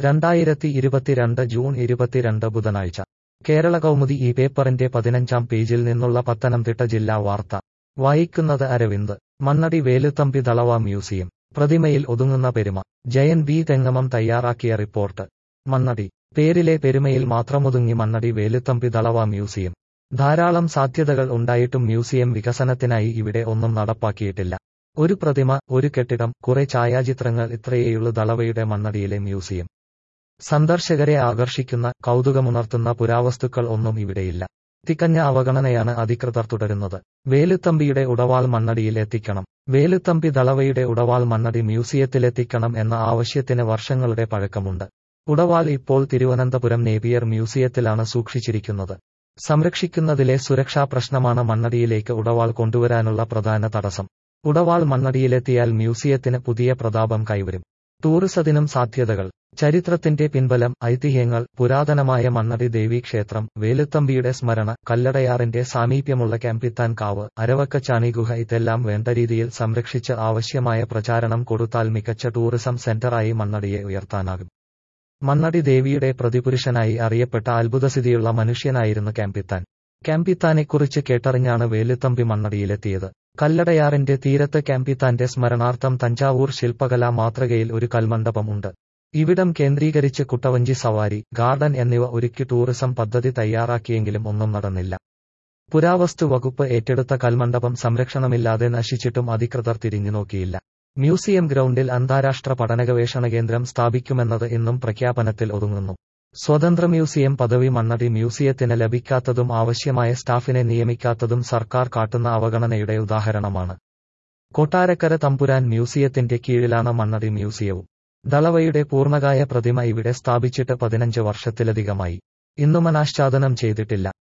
രണ്ടായിരത്തി ഇരുപത്തിരണ്ട് ജൂൺ ഇരുപത്തിരണ്ട് ബുധനാഴ്ച കേരള കൗമുദി ഈ പേപ്പറിന്റെ പതിനഞ്ചാം പേജിൽ നിന്നുള്ള പത്തനംതിട്ട ജില്ലാ വാർത്ത വായിക്കുന്നത് അരവിന്ദ് മണ്ണടി വേലുത്തമ്പി ദളവ മ്യൂസിയം പ്രതിമയിൽ ഒതുങ്ങുന്ന പെരുമ ജയൻ ബി തെങ്ങമം തയ്യാറാക്കിയ റിപ്പോർട്ട് മണ്ണടി പേരിലെ പെരുമയിൽ മാത്രമൊതുങ്ങി മണ്ണടി വേലുത്തമ്പി ദളവ മ്യൂസിയം ധാരാളം സാധ്യതകൾ ഉണ്ടായിട്ടും മ്യൂസിയം വികസനത്തിനായി ഇവിടെ ഒന്നും നടപ്പാക്കിയിട്ടില്ല ഒരു പ്രതിമ ഒരു കെട്ടിടം കുറെ ഛായാചിത്രങ്ങൾ ഇത്രയേയുള്ളൂ ദളവയുടെ മണ്ണടിയിലെ മ്യൂസിയം സന്ദർശകരെ ആകർഷിക്കുന്ന കൗതുകമുണർത്തുന്ന പുരാവസ്തുക്കൾ ഒന്നും ഇവിടെയില്ല തികഞ്ഞ അവഗണനയാണ് അധികൃതർ തുടരുന്നത് വേലുത്തമ്പിയുടെ ഉടവാൾ മണ്ണടിയിൽ എത്തിക്കണം വേലുത്തമ്പി ദളവയുടെ ഉടവാൾ മണ്ണടി മ്യൂസിയത്തിലെത്തിക്കണം എന്ന ആവശ്യത്തിന് വർഷങ്ങളുടെ പഴക്കമുണ്ട് ഉടവാൾ ഇപ്പോൾ തിരുവനന്തപുരം നേപ്പിയർ മ്യൂസിയത്തിലാണ് സൂക്ഷിച്ചിരിക്കുന്നത് സംരക്ഷിക്കുന്നതിലെ സുരക്ഷാ പ്രശ്നമാണ് മണ്ണടിയിലേക്ക് ഉടവാൾ കൊണ്ടുവരാനുള്ള പ്രധാന തടസ്സം ഉടവാൾ മണ്ണടിയിലെത്തിയാൽ മ്യൂസിയത്തിന് പുതിയ പ്രതാപം കൈവരും ടൂറിസത്തിനും സാധ്യതകൾ ചരിത്രത്തിന്റെ പിൻബലം ഐതിഹ്യങ്ങൾ പുരാതനമായ മണ്ണടി ദേവീക്ഷേത്രം വേലുത്തമ്പിയുടെ സ്മരണ കല്ലടയാറിന്റെ സാമീപ്യമുള്ള ക്യാമ്പിത്താൻ കാവ് അരവക്കച്ചാണി ഗുഹ ഇതെല്ലാം വേണ്ട രീതിയിൽ സംരക്ഷിച്ച് ആവശ്യമായ പ്രചാരണം കൊടുത്താൽ മികച്ച ടൂറിസം സെന്ററായി മണ്ണടിയെ ഉയർത്താനാകും മണ്ണടി ദേവിയുടെ പ്രതിപുരുഷനായി അറിയപ്പെട്ട അത്ഭുതസ്ഥിതിയുള്ള മനുഷ്യനായിരുന്നു ക്യാമ്പിത്താൻ ക്യാമ്പിത്താനെക്കുറിച്ച് കേട്ടറിഞ്ഞാണ് വേലുത്തമ്പി മണ്ണടിയിലെത്തിയത് കല്ലടയാറിന്റെ തീരത്ത് ക്യാമ്പിത്താന്റെ സ്മരണാർത്ഥം തഞ്ചാവൂർ ശില്പകലാ മാതൃകയിൽ ഒരു കൽമണ്ഡപം ഉണ്ട് ഇവിടം കേന്ദ്രീകരിച്ച് കുട്ടവഞ്ചി സവാരി ഗാർഡൻ എന്നിവ ഒരുക്കി ടൂറിസം പദ്ധതി തയ്യാറാക്കിയെങ്കിലും ഒന്നും നടന്നില്ല പുരാവസ്തു വകുപ്പ് ഏറ്റെടുത്ത കൽമണ്ഡപം സംരക്ഷണമില്ലാതെ നശിച്ചിട്ടും അധികൃതർ തിരിഞ്ഞുനോക്കിയില്ല മ്യൂസിയം ഗ്രൗണ്ടിൽ അന്താരാഷ്ട്ര പഠനഗവേഷണ കേന്ദ്രം സ്ഥാപിക്കുമെന്നത് ഇന്നും പ്രഖ്യാപനത്തിൽ ഒതുങ്ങുന്നു സ്വതന്ത്ര മ്യൂസിയം പദവി മണ്ണടി മ്യൂസിയത്തിന് ലഭിക്കാത്തതും ആവശ്യമായ സ്റ്റാഫിനെ നിയമിക്കാത്തതും സർക്കാർ കാട്ടുന്ന അവഗണനയുടെ ഉദാഹരണമാണ് കൊട്ടാരക്കര തമ്പുരാൻ മ്യൂസിയത്തിന്റെ കീഴിലാണ് മണ്ണടി മ്യൂസിയവും ദളവയുടെ പൂർണ്ണകായ പ്രതിമ ഇവിടെ സ്ഥാപിച്ചിട്ട് പതിനഞ്ച് വർഷത്തിലധികമായി ഇന്നും അനാച്ഛാദനം ചെയ്തിട്ടില്ല